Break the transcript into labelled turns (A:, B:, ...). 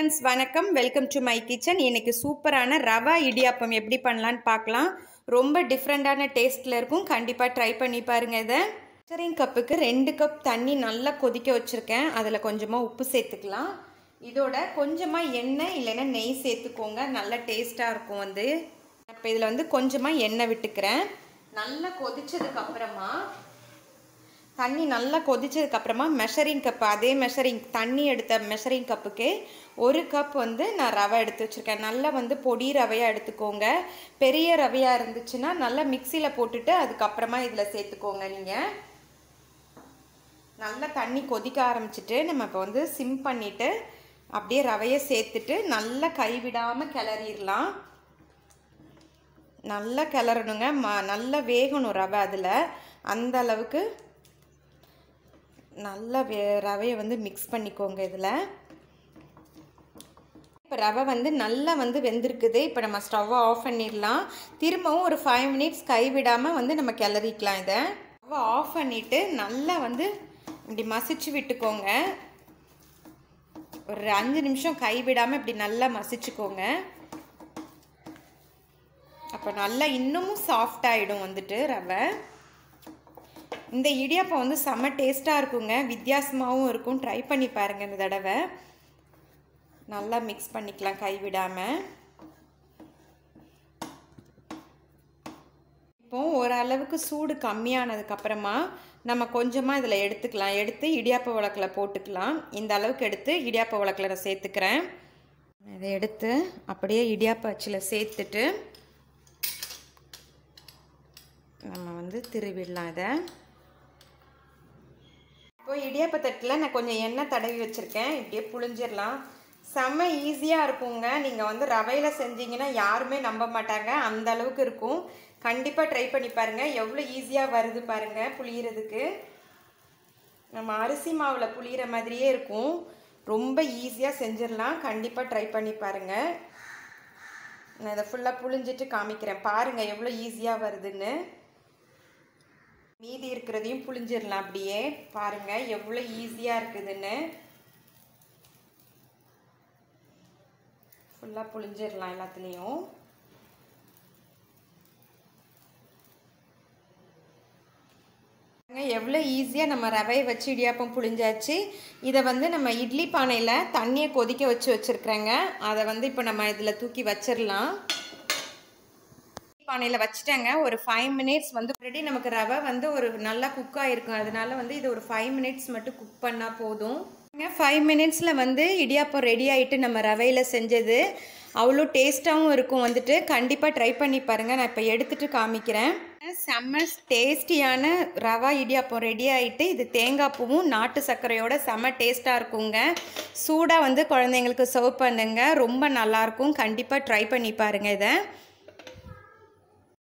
A: friends வணக்கம் welcome to my kitchen இன்னைக்கு சூப்பரான ரவா இடியாப்பம் எப்படி பண்ணலான்னு பார்க்கலாம் ரொம்ப டிஃப்ரெண்ட்டான டேஸ்ட்டில் இருக்கும் கண்டிப்பாக ட்ரை பண்ணி பாருங்கள் இதை மெஷரிங் கப்புக்கு ரெண்டு கப் தண்ணி நல்லா கொதிக்க வச்சுருக்கேன் அதில் கொஞ்சமாக உப்பு சேர்த்துக்கலாம் இதோட கொஞ்சமாக எண்ணெய் இல்லைன்னா நெய் சேர்த்துக்கோங்க நல்ல டேஸ்ட்டாக இருக்கும் வந்து இப்போ இதில் வந்து கொஞ்சமாக எண்ணெய் விட்டுக்கிறேன் நல்லா கொதிச்சதுக்கு அப்புறமா தண்ணி நல்லா கொதிச்சதுக்கு அப்புறமா மெஷரிங் கப் அதே மெஷரிங் தண்ணி எடுத்த மெஷரிங் கப்புக்கு ஒரு கப் வந்து நான் ரவை எடுத்து வச்சுருக்கேன் நல்லா வந்து பொடி ரவையாக எடுத்துக்கோங்க பெரிய ரவையாக இருந்துச்சுன்னா நல்லா மிக்சியில் போட்டுட்டு அதுக்கப்புறமா இதில் சேர்த்துக்கோங்க நீங்கள் நல்லா தண்ணி கொதிக்க ஆரம்பிச்சிட்டு நம்ம இப்போ வந்து சிம் பண்ணிவிட்டு அப்படியே ரவையை சேர்த்துட்டு நல்லா கைவிடாமல் கிளறிடலாம் நல்லா கிளறணுங்க ம நல்லா வேகணும் ரவை அதில் அந்த அளவுக்கு நல்லா வே ரவையை வந்து மிக்ஸ் பண்ணிக்கோங்க இதில் இப்போ ரவை வந்து நல்லா வந்து வெந்திருக்குது இப்போ நம்ம ஸ்டவ்வை ஆஃப் பண்ணிடலாம் திரும்பவும் ஒரு ஃபைவ் மினிட்ஸ் கைவிடாமல் வந்து நம்ம கிளறிக்கலாம் இதை ஸ்டவ்வை ஆஃப் பண்ணிவிட்டு நல்லா வந்து இப்படி மசிச்சு விட்டுக்கோங்க ஒரு அஞ்சு நிமிஷம் கைவிடாமல் இப்படி நல்லா மசிச்சுக்கோங்க அப்போ நல்லா இன்னமும் சாஃப்ட் ஆகிடும் வந்துட்டு ரவை இந்த இடியாப்பம் வந்து செம்ம டேஸ்ட்டாக இருக்குங்க வித்தியாசமாகவும் இருக்கும் ட்ரை பண்ணி பாருங்கள் இந்த தடவை நல்லா மிக்ஸ் பண்ணிக்கலாம் கைவிடாமல் இப்போ ஓரளவுக்கு சூடு கம்மியானதுக்கப்புறமா நம்ம கொஞ்சமாக இதில் எடுத்துக்கலாம் எடுத்து இடியாப்ப விளக்கில் போட்டுக்கலாம் இந்த அளவுக்கு எடுத்து இடியாப்ப விளக்கில் நான் சேர்த்துக்கிறேன் இதை எடுத்து அப்படியே இடியாப்ப அச்சில் சேர்த்துட்டு நம்ம வந்து திருவிடலாம் இதை இப்போ இடியாப்ப தட்டில் நான் கொஞ்சம் எண்ணெய் தடவி வச்சுருக்கேன் இப்படியே புழிஞ்சிடலாம் செம்ம ஈஸியாக இருக்குங்க நீங்கள் வந்து ரவையில் செஞ்சீங்கன்னா யாருமே நம்ப மாட்டாங்க அந்த அளவுக்கு இருக்கும் கண்டிப்பாக ட்ரை பண்ணி பாருங்கள் எவ்வளோ ஈஸியாக வருது பாருங்கள் புளியறதுக்கு நம்ம அரிசி மாவில் புளியிற மாதிரியே இருக்கும் ரொம்ப ஈஸியாக செஞ்சிடலாம் கண்டிப்பாக ட்ரை பண்ணி பாருங்கள் நான் இதை ஃபுல்லாக புழிஞ்சிட்டு காமிக்கிறேன் பாருங்கள் எவ்வளோ ஈஸியாக வருதுன்னு மீதி இருக்கிறதையும் புழிஞ்சிடலாம் அப்படியே பாருங்கள் எவ்வளோ ஈஸியாக இருக்குதுன்னு ஃபுல்லாக புழிஞ்சிடலாம் எல்லாத்துலேயும் எவ்வளோ ஈஸியாக நம்ம ரவையை வச்சு இடியாப்பம் புழிஞ்சாச்சு இதை வந்து நம்ம இட்லி பானையில் தண்ணியை கொதிக்க வச்சு வச்சுருக்குறேங்க அதை வந்து இப்போ நம்ம இதில் தூக்கி வச்சிடலாம் பானையில் வச்சுட்டேங்க ஒரு ஃபைவ் மினிட்ஸ் வந்து ஆல்ரெடி நமக்கு ரவை வந்து ஒரு நல்லா குக் ஆகிருக்கும் அதனால வந்து இது ஒரு ஃபைவ் மினிட்ஸ் மட்டும் குக் பண்ணால் போதும் ஃபைவ் மினிட்ஸில் வந்து இடியாப்பம் ரெடி ஆகிட்டு நம்ம ரவையில் செஞ்சது அவ்வளோ டேஸ்ட்டாகவும் இருக்கும் வந்துட்டு கண்டிப்பாக ட்ரை பண்ணி பாருங்கள் நான் இப்போ எடுத்துகிட்டு காமிக்கிறேன் செம்ம டேஸ்டியான ரவா இடியாப்பம் ரெடி ஆகிட்டு இது தேங்காய் பூவும் நாட்டு சர்க்கரையோட செம்ம டேஸ்ட்டாக இருக்குங்க சூடாக வந்து குழந்தைங்களுக்கு சர்வ் பண்ணுங்க ரொம்ப நல்லாயிருக்கும் கண்டிப்பாக ட்ரை பண்ணி பாருங்கள் இதை